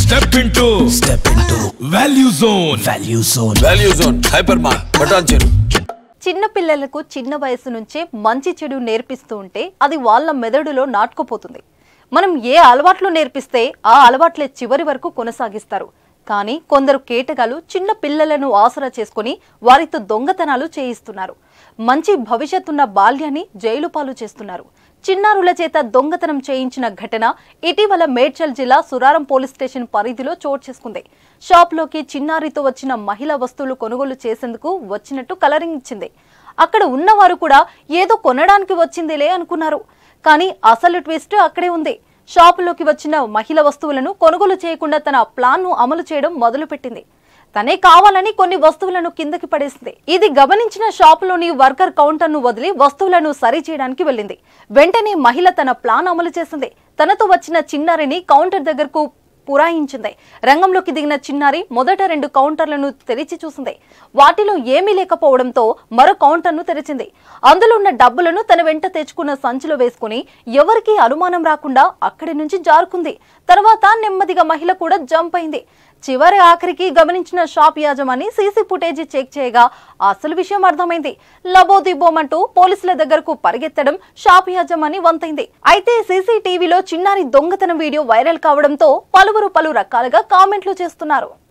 step into step into value zone value zone value zone hyper mark button చెరు చిన్న పిల్లలకు చిన్న వయసు నుంచే మంచి చెడు నేర్పిస్తూ ఉంటే అది వాళ్ళ మెదడులో నాటుకుపోతుంది మనం ఏ అలవాట్లు నేర్పిస్తే ఆ అలవాట్లే చివరి వరకు కొనసాగిస్తారు కానీ కొందరు కేటగాలు చిన్న పిల్లలను ఆసరా చేసుకుని వారితో దొంగతనాలు చేయిస్తున్నారు మంచి భవిష్యత్తున్న బాల్యాన్ని జైలు పాలు చేస్తున్నారు చిన్నారుల చేత దొంగతనం చేయించిన ఘటన ఇటీవల మేడ్చల్ జిల్లా సురారం పోలీస్ స్టేషన్ పరిధిలో చోటు చేసుకుంది షాప్లోకి చిన్నారితో వచ్చిన మహిళా వస్తువులు కొనుగోలు చేసేందుకు వచ్చినట్టు కలరింగ్ ఇచ్చింది అక్కడ ఉన్నవారు కూడా ఏదో కొనడానికి వచ్చిందిలే అనుకున్నారు కానీ అసలు ట్విస్ట్ అక్కడే ఉంది షాపులోకి వచ్చిన మహిళ వస్తువులను కొనుగోలు చేయకుండా తన ప్లాన్ను అమలు చేయడం మొదలుపెట్టింది తనే కావాలని కొన్ని వస్తువులను కిందకి పడేసింది ఇది గమనించిన షాపులోని వర్కర్ కౌంటర్ ను వదిలి వస్తువులను సరి చేయడానికి వెళ్ళింది వెంటనే మహిళ తన ప్లాన్ అమలు చేసింది తనతో వచ్చిన చిన్నారిని కౌంటర్ దగ్గరకు పురాయించింది రంగంలోకి దిగిన చిన్నారి మొదట రెండు కౌంటర్లను తెరిచి చూసింది వాటిలో ఏమీ లేకపోవడంతో మరో కౌంటర్ను తెరిచింది అందులో ఉన్న డబ్బులను తన వెంట తెచ్చుకున్న సంచిలో వేసుకుని ఎవరికీ అనుమానం రాకుండా అక్కడి నుంచి జారుకుంది తర్వాత నెమ్మదిగా మహిళ కూడా జంప్ అయింది చివరి ఆఖరికి గమనించిన షాప్ యాజమాని సీసీ ఫుటేజీ చెక్ చేయగా అసలు విషయం అర్థమైంది లబోదిబోమంటూ పోలీసుల దగ్గరకు పరిగెత్తడం షాప్ యాజమాని వంతైంది అయితే సీసీటీవీలో చిన్నారి దొంగతనం వీడియో వైరల్ కావడంతో పలువురు పలు రకాలుగా కామెంట్లు చేస్తున్నారు